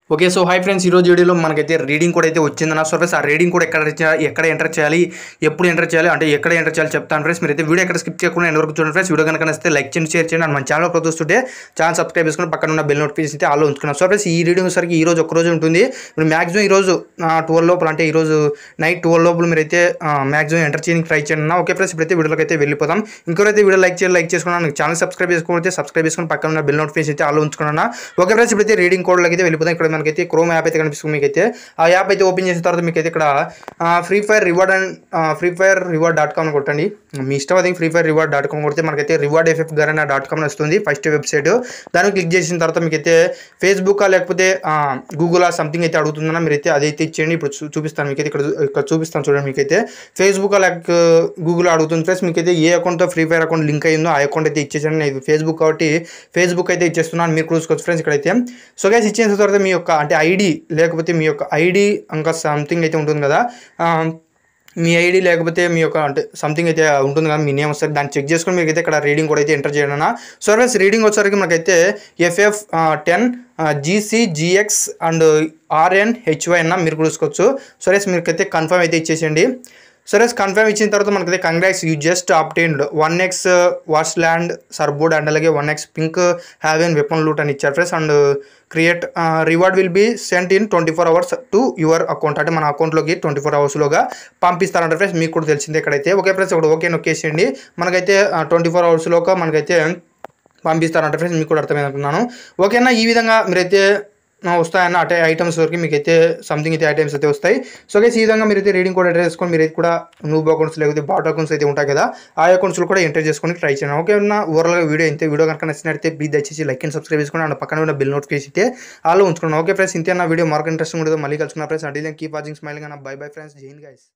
okay so hi friends ఈరోజు వీడియోలో మనకైతే రీడింగ్ కూడా అయితే వచ్చిందన్న సో ఫ్రెండ్స్ ఆ రీడింగ్ కూడా ఎక్కడ చే- ఎక్కడ ఎంటర్ చేయాలి ఎప్పుడు ఎంటర్ చేయాలి అంటే ఎక్కడ ఎంటర్ చేయాలి చెప్తాను ఫ్రెండ్స్ మీరైతే వీడియో ఎక్కడ స్కిప్ చేయకుండా ఎండ్ వరకు చూడండి ఫ్రెండ్స్ వీడియో కనుక నచ్చితే లైక్ చేయండి షేర్ చేయండి అండ్ మన ఛానల్ కొత్త వస్తుంటే ఛానల్ సబ్స్క్రైబ్ చేసుకుని పక్కన ఉన్న బెల్ నోటిఫికేషన్ అయితే ఆలో ఉంచుకున్నాం సో ఫ్రెండ్స్ ఈ రీడింగ్ సరికి ఈ రోజు ఒక రోజు ఉంటుంది ఇప్పుడు మాక్సిమం ఈ రోజు ట్వెల్వ్ లోపల అంటే ఈ రోజు నైట్ ట్వెల్వ్ లోపల మీరైతే మాక్సిమం ఎంటర్ చేయడానికి ట్రై చేయండి అన్న ఓకే ఫ్రెండ్స్ ఇప్పుడైతే వీడియోలోకి అయితే వెళ్ళిపోతాం ఇంకోరైతే వీడియో లైక్ చేయాలి లైక్ చేసుకున్నాను ఛానల్ సబ్స్క్రైబ్ చేసుకోకపోతే సబ్స్క్రైబ్ చేసుకుని పక్కన ఉన్న బెల్ నోటిఫికేషన్ అయితే ఆలో ఉంచుకున్నాను ఓకే ఫ్రెండ్స్ ఇప్పుడైతే రీడింగ్ కోడ్లోకి అయితే వెళ్ళిపోతాం ఇక్కడ మనకైతే క్రోమ్ యాప్ అయితే కనిపిస్తుంది మీకైతే ఆ యాప్ అయితే ఓపెన్ చేసిన తర్వాత మీకైతే ఇక్కడ free fire reward and free fire reward dot com కొట్టండి మీ ఇష్టం అది free fire reward dot com కొడితే మనకైతే రివార్డ్ ఎఫ్ఎఫ్ గరణ డాట్ కామ్ వస్తుంది ఫస్ట్ వెబ్సైట్ దాన్ని క్లిక్ చేసిన తర్వాత మీకైతే ఫేస్బుక్ లేకపోతే గూగుల్ సంథింగ్ అయితే అడుగుతుందన్న మీరైతే అదైతే ఇచ్చేయండి ఇప్పుడు చూ- చూపిస్తాను మీకైతే ఇక్కడ ఇక్కడ చూపిస్తాను చూడండి మీకైతే ఫేస్బుక్ లేక గూగుల్ అడుగుతుంది ఫ్రెండ్స్ మీకైతే ఏ అకౌంట్తో ఫ్రీ ఫైర్ అకౌంట్ లింక్ అయ్యిందో ఆ అకౌంట్ అయితే ఇచ్చేసాను నేను ఫేస్బుక్ కాబట్టి ఫేస్బుక్ అయితే ఇచ్చేస్తున్నాను మీరు కూడా చూసుకోవచ్చు ఫ్రెండ్స్ ఇక్కడైతే సో గైస్ ఇచ్చేసిన తర్వాత మీ యొక్క అంటే ఐడి లేకపోతే మీ యొక్క ఐడి ఇంకా సంథింగ్ అయితే ఉంటుంది కదా ఆ, మీ ఐడి లేకపోతే మీ యొక్క అంటే సంథింగ్ అయితే ఉంటుంది కదా మీ నేమ్ వస్తుంది దాన్ని చెక్ చేసుకొని మీకు అయితే ఇక్కడ రీడింగ్ కూడా అయితే ఎంటర్ చేయడం సర్వీస్ రీడింగ్ వచ్చేసరికి మనకైతే FF ten GC GX and RN HY అన్న మీరు కూడా చూసుకోవచ్చు సరేస్ మీకైతే కన్ఫర్మ్ అయితే ఇచ్చేసేయండి సరే కన్ఫర్మ్ ఇచ్చిన తర్వాత మనకైతే congrats you just obtained one X wash land surfboard and అలాగే one X pink have an weapon loot అని ఇచ్చారు friends and create reward will be sent in twenty four hours to your account అంటే మన అకౌంట్లోకి twenty four అవర్స్లోగా పంపిస్తారంట friends మీకు కూడా తెలిసిందే ఇక్కడైతే ఓకే ఫ్రెండ్స్ ఇప్పుడు ఓకే నొక్కేసేయండి మనకైతే ట్వంటీ ఫోర్ అవర్స్లోగా మనకైతే పంపిస్తారంట ఫ్రెండ్స్ మీకు కూడా అర్థమైంది అనుకున్నాను ఓకేనా ఈ విధంగా మీరైతే ఆ, వస్తాయన్న అంటే ఐటమ్స్ వరకు మీకు అయితే సంథింగ్ అయితే ఐటమ్స్ అయితే వస్తాయి సో గైస్ ఈ విధంగా మీరైతే రీడింగ్ కూడా ఎంటర్ చేసుకొని మీరైతే కూడా నూబ్ అకౌంట్స్ లేకపోతే బాట్ అకౌంట్స్ అయితే ఉంటాయి కదా ఆ అకౌంట్స్లో కూడా ఎంటర్ చేసుకొని ట్రై చేయండి ఓకే ఉన్న ఓవరాల్గా వీడియో అయితే వీడియో కనుక నచ్చినట్లయితే ప్లీజ్ దయచేసి లైక్ అండ్ సబ్స్క్రైబ్ చేసుకోండి అండ్ పక్కన ఉన్న బిల్ నోటిఫికేషన్ అయితే ఆలో ఉంచుకున్నాను ఓకే ఫ్రెండ్స్ ఇంతే నా వీడియో మార్కెట్ ఇంట్రెస్టింగ్ ఉంటుంది మళ్ళీ కలుసుకున్న ఫ్రెండ్స్ అంటే కీప్ వాచింగ్ స్మైలింగ్ అన్న బై బై ఫ్రెండ్స్ జైన్ గైస్